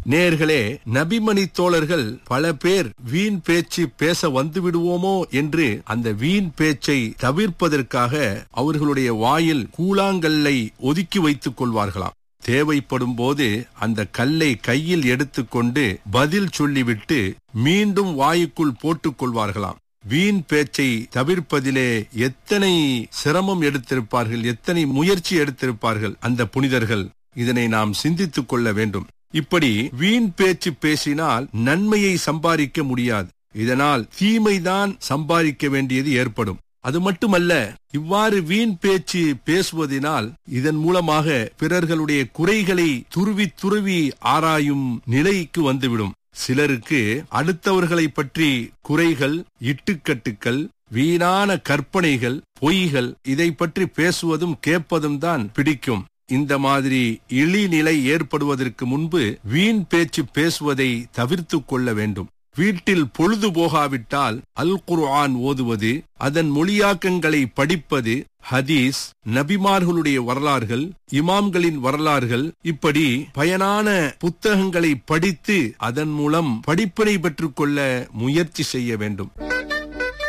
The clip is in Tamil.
நேர்களே நபிமணி தோழர்கள் பல பேர் வீண் பேச்சு பேச வந்து விடுவோமோ என்று அந்த வீண் பேச்சை தவிர்ப்பதற்காக அவர்களுடைய வாயில் கூழாங்கல்லை ஒதுக்கி வைத்துக் கொள்வார்களாம் தேவைப்படும் போது அந்த கல்லை கையில் எடுத்துக்கொண்டு பதில் சொல்லிவிட்டு மீண்டும் வாயுக்குள் போட்டுக் கொள்வார்களாம் வீண் பேச்சை தவிர்ப்பதிலே எத்தனை சிரமம் எடுத்திருப்பார்கள் எத்தனை முயற்சி எடுத்திருப்பார்கள் அந்த புனிதர்கள் இதனை நாம் சிந்தித்துக் கொள்ள வேண்டும் இப்படி வீண் பேச்சு பேசினால் நன்மையை சம்பாதிக்க முடியாது இதனால் தீமைதான் சம்பாதிக்க வேண்டியது ஏற்படும் அது மட்டுமல்ல இவ்வாறு வீண் பேச்சு பேசுவதனால் இதன் மூலமாக பிறர்களுடைய குறைகளை துருவி துருவி ஆராயும் நிலைக்கு வந்துவிடும் சிலருக்கு அடுத்தவர்களை பற்றி குறைகள் இட்டுக்கட்டுக்கள் வீணான கற்பனைகள் பொய்கள் இதை பற்றி பேசுவதும் கேட்பதும் தான் பிடிக்கும் இந்த மாதிரி இழிநிலை ஏற்படுவதற்கு முன்பு வீண் பேச்சு பேசுவதை தவிர்த்து கொள்ள வேண்டும் வீட்டில் பொழுது போகாவிட்டால் அல் குர்ஆன் ஓதுவது அதன் மொழியாக்கங்களை படிப்பது ஹதீஸ் நபிமார்களுடைய வரலாறுகள் இமாம்களின் வரலாறுகள் இப்படி பயனான புத்தகங்களை படித்து அதன் மூலம் படிப்பினை பெற்றுக்கொள்ள முயற்சி செய்ய வேண்டும்